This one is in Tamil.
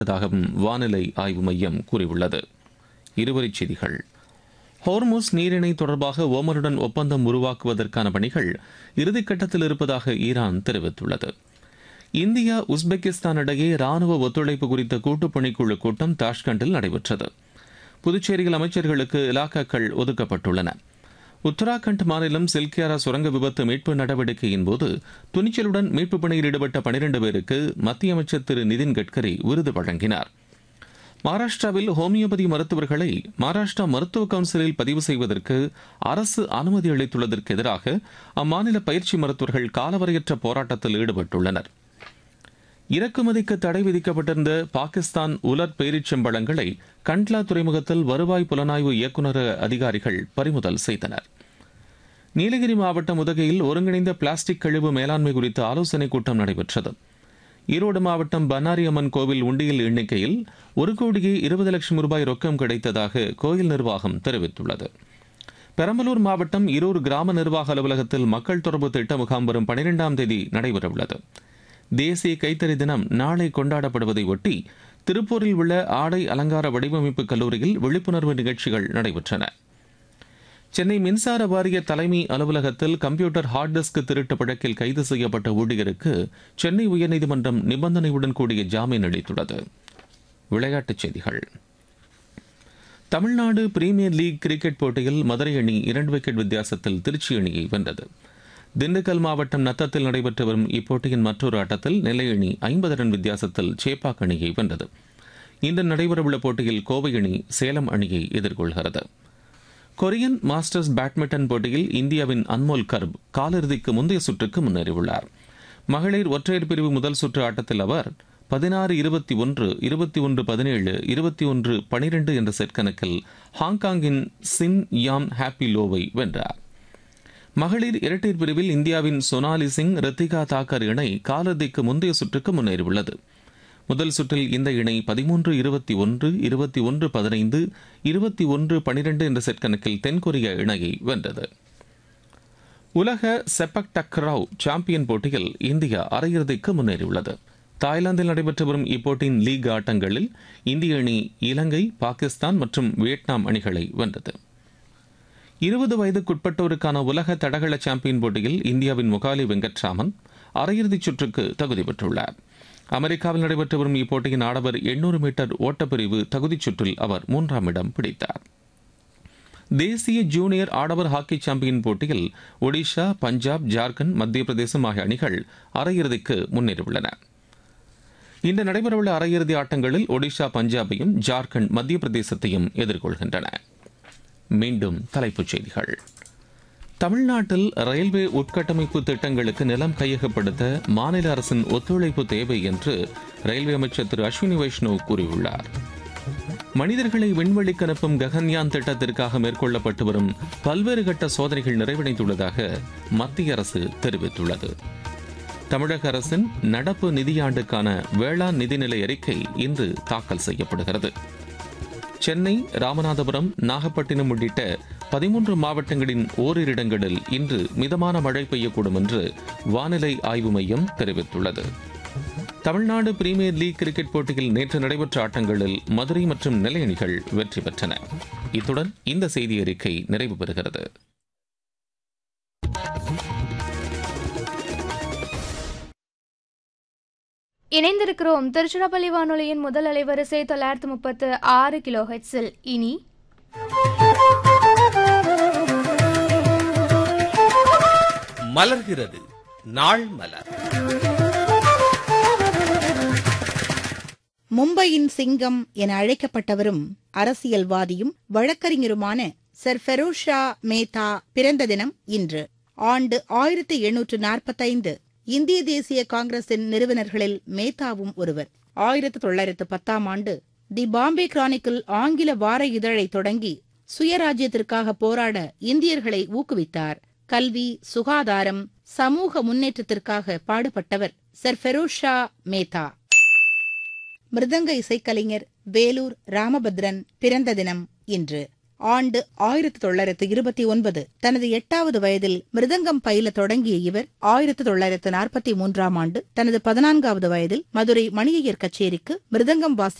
உள்ளதாகவும் வானிலை ஆய்வு மையம் கூறியுள்ளது இருவரிச் செய்திகள் ஹோர்முஸ் நீரிணை தொடர்பாக ஓமனுடன் ஒப்பந்தம் உருவாக்குவதற்கான பணிகள் இறுதிக்கட்டத்தில் இருப்பதாக ஈரான் தெரிவித்துள்ளது இந்தியா உஸ்பெகிஸ்தான் இடையே ராணுவ ஒத்துழைப்பு குறித்த கூட்டுப் பணிக்குழு கூட்டம் தாஷ்கண்டில் நடைபெற்றது புதுச்சேரியில் அமைச்சர்களுக்கு இலாக்காக்கள் ஒதுக்கப்பட்டுள்ளன உத்தராகண்ட் மாநிலம் சில்கியாரா சுரங்க விபத்து மீட்பு நடவடிக்கையின் போது துணிச்சலுடன் மீட்புப் பணியில் ஈடுபட்ட பனிரண்டு பேருக்கு மத்திய அமைச்சர் திரு நிதின் கட்கரி விருது வழங்கினார் மகாராஷ்டிராவில் ஹோமியோபதி மருத்துவர்களை மகாராஷ்டிரா மருத்துவ கவுன்சிலில் பதிவு செய்வதற்கு அரசு அனுமதி அளித்துள்ளதற்கு எதிராக அம்மாநில பயிற்சி மருத்துவர்கள் காலவரையற்ற போராட்டத்தில் ஈடுபட்டுள்ளனர் இறக்குமதிக்கு தடை விதிக்கப்பட்டிருந்த பாகிஸ்தான் உலர் பேரிச்சம்பழங்களை கண்ட்லா துறைமுகத்தில் வருவாய் புலனாய்வு இயக்குநர அதிகாரிகள் பறிமுதல் செய்தனர் நீலகிரி மாவட்டம் உதகையில் ஒருங்கிணைந்த பிளாஸ்டிக் கழிவு மேலாண்மை குறித்த ஆலோசனைக் கூட்டம் நடைபெற்றது ஈரோடு மாவட்டம் பன்னாரி அம்மன் கோவில் உண்டியல் எண்ணிக்கையில் ஒரு கோடியே இருபது லட்சம் ரூபாய் ரொக்கம் கிடைத்ததாக கோயில் நிர்வாகம் தெரிவித்துள்ளது பெரம்பலூர் மாவட்டம் இருர் கிராம நிர்வாக அலுவலகத்தில் மக்கள் தொடர்பு திட்ட முகாம் வரும் பனிரெண்டாம் தேதி நடைபெறவுள்ளது தேசிய கைத்தறி தினம் நாளை கொண்டாடப்படுவதை ஒட்டி திருப்பூரில் உள்ள ஆடை அலங்கார வடிவமைப்பு கல்லூரியில் விழிப்புணர்வு நிகழ்ச்சிகள் நடைபெற்றன சென்னை மின்சார வாரிய தலைமை அலுவலகத்தில் கம்ப்யூட்டர் ஹார்ட் டிஸ்க் திருட்டு வழக்கில் கைது செய்யப்பட்ட ஊழியருக்கு சென்னை உயர்நீதிமன்றம் நிபந்தனையுடன் கூடிய ஜாமீன் அளித்துள்ளது விளையாட்டுச் செய்திகள் தமிழ்நாடு பிரீமியர் லீக் கிரிக்கெட் போட்டியில் மதுரை அணி இரண்டு விக்கெட் வித்தியாசத்தில் திருச்சி அணியை வென்றது திண்டுக்கல் மாவட்டம் நத்தத்தில் நடைபெற்று வரும் இப்போட்டியின் மற்றொரு ஆட்டத்தில் நெல்லை அணி ஐம்பது ரன் வித்தியாசத்தில் சேப்பாக் அணியை வென்றது இன்று நடைபெறவுள்ள போட்டியில் கோவை அணி சேலம் அணியை எதிர்கொள்கிறது கொரியன் மாஸ்டர்ஸ் பேட்மிண்டன் போட்டியில் இந்தியாவின் அன்மோல் கர்ப் காலிறுதிக்கு முந்தைய சுற்றுக்கு முன்னேறியுள்ளார் மகளிர் ஒற்றையர் பிரிவு முதல் சுற்று ஆட்டத்தில் அவர் பதினாறு இருபத்தி ஒன்று இருபத்தி ஒன்று பதினேழு இருபத்தி ஒன்று பனிரெண்டு என்ற செட் கணக்கில் ஹாங்காங்கின் சின் யாம் ஹாப்பி லோவை வென்றார் மகளிர் இரட்டையர் பிரிவில் இந்தியாவின் சோனாலி சிங் ரித்திகா தாக்கர் இணை காலிறுதிக்கு முந்தைய சுற்றுக்கு முன்னேறியுள்ளது முதல் சுற்றில் இந்த இணை பதிமூன்று இருபத்தி ஒன்று இருபத்தி ஒன்று பதினைந்து இருபத்தி ஒன்று பனிரெண்டு என்ற செட் கணக்கில் தென்கொரிய இணையை வென்றது உலக செப்பக் டக்ராவ் சாம்பியன் போட்டியில் இந்தியா அரையிறுதிக்கு முன்னேறியுள்ளது தாய்லாந்தில் நடைபெற்று வரும் இப்போட்டியின் லீக் ஆட்டங்களில் இந்திய அணி இலங்கை பாகிஸ்தான் மற்றும் வியட்நாம் அணிகளை வென்றது இருபது வயதுக்குட்பட்டோருக்கான உலக தடகள சாம்பியன் போட்டியில் இந்தியாவின் முகாலி வெங்கட்ராமன் அரையிறுதிச் சுற்றுக்கு தகுதி பெற்றுள்ளார் அமெரிக்காவில் நடைபெற்று வரும் இப்போட்டியின் ஆடவர் எண்ணூறு மீட்டர் ஓட்டப்பிரிவு தகுதிச் சுற்றில் அவர் மூன்றாம் இடம் பிடித்தார் தேசிய ஜூனியர் ஆடவர் ஹாக்கி சாம்பியன் போட்டியில் ஒடிஷா பஞ்சாப் ஜார்க்கண்ட் மத்திய பிரதேசம் ஆகிய அணிகள் அரையிறுதிக்கு முன்னேறியுள்ளன இன்று நடைபெறவுள்ள அரையிறுதி ஆட்டங்களில் ஒடிஷா பஞ்சாபையும் ஜார்க்கண்ட் மத்திய பிரதேசத்தையும் எதிர்கொள்கின்றன மீண்டும் தலைப்புச் செய்திகள் தமிழ்நாட்டில் ரயில்வே உட்கட்டமைப்பு திட்டங்களுக்கு நிலம் கையகப்படுத்த மாநில அரசின் ஒத்துழைப்பு தேவை என்று ரயில்வே அமைச்சர் திரு அஸ்வினி வைஷ்ணவ் கூறியுள்ளார் மனிதர்களை விண்வெளிக்கு அனுப்பும் ககன்யான் திட்டத்திற்காக மேற்கொள்ளப்பட்டு வரும் பல்வேறு கட்ட சோதனைகள் நிறைவடைந்துள்ளதாக மத்திய அரசு தெரிவித்துள்ளது தமிழக அரசின் நடப்பு நிதியாண்டுக்கான வேளாண் நிதிநிலை அறிக்கை இன்று தாக்கல் செய்யப்படுகிறது சென்னை ராமநாதபுரம் நாகப்பட்டினம் உள்ளிட்ட பதிமூன்று மாவட்டங்களின் ஓரிரு இடங்களில் இன்று மிதமான மழை பெய்யக்கூடும் என்று வானிலை ஆய்வு மையம் தெரிவித்துள்ளது தமிழ்நாடு பிரீமியர் லீக் கிரிக்கெட் போட்டியில் நேற்று நடைபெற்ற ஆட்டங்களில் மதுரை மற்றும் நெல்லை அணிகள் வெற்றி பெற்றன இத்துடன் இந்த செய்தி அறிக்கை நிறைவு பெறுகிறது இணைந்திருக்கிறோம் திருச்சிராப்பள்ளி வானொலியின் முதல் அலைவரிசை தொள்ளாயிரத்து முப்பத்து ஆறு கிலோ ஹெட்ஸில் இனி மலர்கிறது நாள் மலர் மும்பையின் சிங்கம் என அழைக்கப்பட்டவரும் அரசியல்வாதியும் வழக்கறிஞருமான சர் ஃபெரோஷா மேத்தா பிறந்த தினம் இன்று ஆண்டு ஆயிரத்தி எண்ணூற்று நாற்பத்தைந்து இந்திய தேசிய காங்கிரசின் நிறுவனர்களில் மேத்தாவும் ஒருவர் ஆயிரத்து தொள்ளாயிரத்து பத்தாம் ஆண்டு தி பாம்பே கிரானிக்கிள் ஆங்கில வார இதழை தொடங்கி சுயராஜ்யத்திற்காக போராட இந்தியர்களை ஊக்குவித்தார் கல்வி சுகாதாரம் சமூக முன்னேற்றத்திற்காக பாடுபட்டவர் சர் ஃபெரோஷா மேத்தா மிருதங்க இசைக்கலைஞர் வேலூர் ராமபத்ரன் பிறந்த தினம் இன்று ஆண்டு ஆயிரத்தி தொள்ளாயிரத்து இருபத்தி ஒன்பது தனது எட்டாவது வயதில் மிருதங்கம் பயில தொடங்கிய இவர் ஆயிரத்தி தொள்ளாயிரத்து நாற்பத்தி மூன்றாம் ஆண்டு தனது பதினான்காவது வயதில் மதுரை மணியையர் கச்சேரிக்கு மிருதங்கம் வாசி